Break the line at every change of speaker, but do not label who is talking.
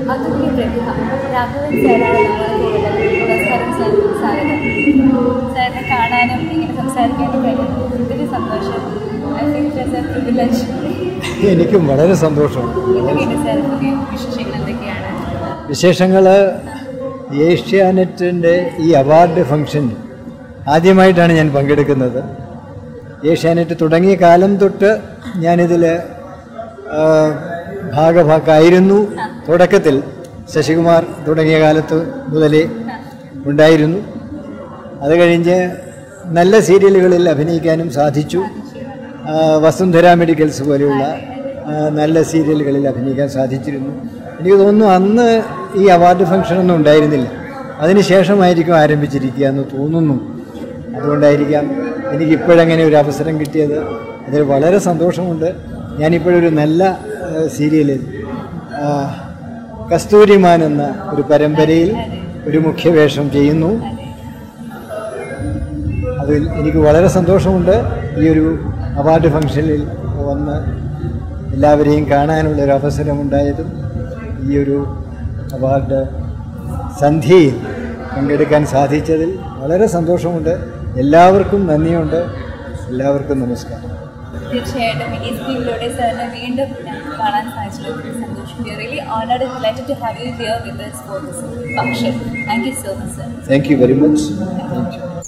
അതുല്യ പ്രതിഭ രാഘവൻ സാറാണ് നമ്മളെ നമസ്കാരം സാർ സ്വാഗതം സാറിനെ കാണാനും ഇങ്ങനെ സംസാരിക്കാനും കഴിയും ഒത്തിരി സന്തോഷം ഐ ഫീൽ പ്രിവിലേജ്
എനിക്കും വളരെ സന്തോഷമാണ്
എന്തൊക്കെയാണ് സാർ പുതിയ വിശേഷങ്ങൾ എന്തൊക്കെയാണ്
വിശേഷങ്ങൾ ഏഷ്യാനെറ്റിൻ്റെ ഈ അവാർഡ് ഫംഗ്ഷൻ ആദ്യമായിട്ടാണ് ഞാൻ പങ്കെടുക്കുന്നത് ഏഷ്യാനെറ്റ് തുടങ്ങിയ കാലം തൊട്ട് ഞാനിതിൽ ഭാഗഭാക്കായിരുന്നു തുടക്കത്തിൽ ശശികുമാർ തുടങ്ങിയ കാലത്ത് മുതലേ ഉണ്ടായിരുന്നു അത് കഴിഞ്ഞ് നല്ല സീരിയലുകളിൽ അഭിനയിക്കാനും സാധിച്ചു ആ, വസുന്ധര മെഡിക്കൽസ് പോലെയുള്ള ആ, നല്ല സീരിയലുകളിൽ അഭിനയിക്കാൻ സാധിച്ചിരുന്നു എനിക്ക് തോന്നുന്നു അന്ന് ഈ അവാർഡ് ഫംഗ്ഷനൊന്നും ഉണ്ടായിരുന്നില്ല അതിനുശേഷമായിരിക്കും ആരംഭിച്ചിരിക്കുക എന്ന് തോന്നുന്നു അതുകൊണ്ടായിരിക്കാം എനിക്ക് ഇപ്പോഴങ്ങനെ ഒരു അവസരം കിട്ടിയത് അതിൽ വളരെ സന്തോഷമുണ്ട് ഞാനിപ്പോഴൊരു നല്ല ആ, സീരിയലിൽ ആ, കസ്തൂരിമാൻ എന്ന ഒരു പരമ്പരയിൽ ഒരു മുഖ്യവേഷം ചെയ്യുന്നു അതിൽ എനിക്ക് വളരെ സന്തോഷമുണ്ട് ഈ ഒരു അവാർഡ് ഫംഗ്ഷനിൽ വന്ന് എല്ലാവരെയും കാണാനുള്ള ഒരു അവസരമുണ്ടായതും ഈ ഒരു അവാർഡ് സന്ധ്യയിൽ പങ്കെടുക്കാൻ സാധിച്ചതിൽ വളരെ സന്തോഷമുണ്ട് എല്ലാവർക്കും നന്ദിയുണ്ട് എല്ലാവർക്കും നമസ്കാരം
തീർച്ചയായിട്ടും ഈ സ്ക്രീനിലൂടെ സാറിനെ വീണ്ടും ഞങ്ങൾക്ക് കാണാൻ സാധിച്ചതിൽ ഒത്തിരി സന്തോഷം we really honoured delighted to have you here with us for this function thank you so much sir
thank you very much thank U